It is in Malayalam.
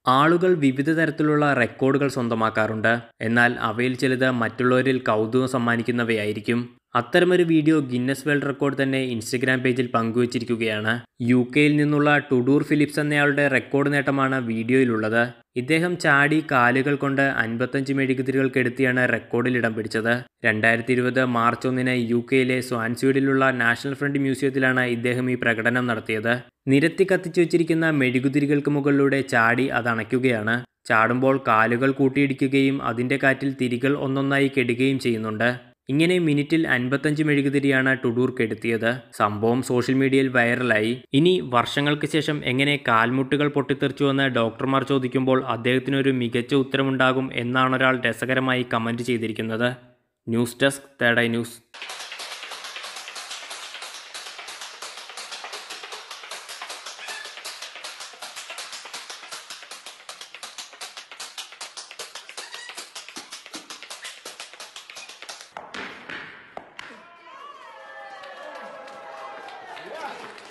ആളുകൾ വിവിധ തരത്തിലുള്ള റെക്കോർഡുകൾ സ്വന്തമാക്കാറുണ്ട് എന്നാൽ അവയിൽ ചിലത് മറ്റുള്ളവരിൽ കൗതുകം സമ്മാനിക്കുന്നവയായിരിക്കും അത്തരമൊരു വീഡിയോ ഗിന്നസ് വേൾഡ് റെക്കോർഡ് തന്നെ ഇൻസ്റ്റഗ്രാം പേജിൽ പങ്കുവച്ചിരിക്കുകയാണ് യു കെയിൽ നിന്നുള്ള ടുഡൂർ ഫിലിപ്സ് എന്നയാളുടെ റെക്കോർഡ് നേട്ടമാണ് വീഡിയോയിലുള്ളത് ഇദ്ദേഹം ചാടി കാലുകൾ കൊണ്ട് അൻപത്തഞ്ച് മെഴുകുതിരികൾ കെടുത്തിയാണ് റെക്കോർഡിൽ ഇടം പിടിച്ചത് രണ്ടായിരത്തി ഇരുപത് മാർച്ച് ഒന്നിന് യു കെയിലെ സ്വാൻസ്വീഡിലുള്ള നാഷണൽ ഫ്രണ്ട് മ്യൂസിയത്തിലാണ് ഇദ്ദേഹം ഈ പ്രകടനം നടത്തിയത് നിരത്തി കത്തിച്ചു വെച്ചിരിക്കുന്ന മെഴുകുതിരികൾക്ക് മുകളിലൂടെ ചാടി അത് അണയ്ക്കുകയാണ് ചാടുമ്പോൾ കാലുകൾ കൂട്ടിയിടിക്കുകയും അതിൻ്റെ കാറ്റിൽ തിരികൾ ഒന്നൊന്നായി കെടുകയും ചെയ്യുന്നുണ്ട് ഇങ്ങനെ മിനിറ്റിൽ അൻപത്തഞ്ച് മെഴുകുതിരിയാണ് ടുഡൂർ കെടുത്തിയത് സംഭവം സോഷ്യൽ മീഡിയയിൽ വൈറലായി ഇനി വർഷങ്ങൾക്ക് ശേഷം എങ്ങനെ കാൽമുട്ടുകൾ പൊട്ടിത്തെറിച്ചുവെന്ന് ഡോക്ടർമാർ ചോദിക്കുമ്പോൾ അദ്ദേഹത്തിനൊരു മികച്ച ഉത്തരമുണ്ടാകും എന്നാണ് ഒരാൾ രസകരമായി കമൻറ്റ് ചെയ്തിരിക്കുന്നത് news desk third eye news Yeah.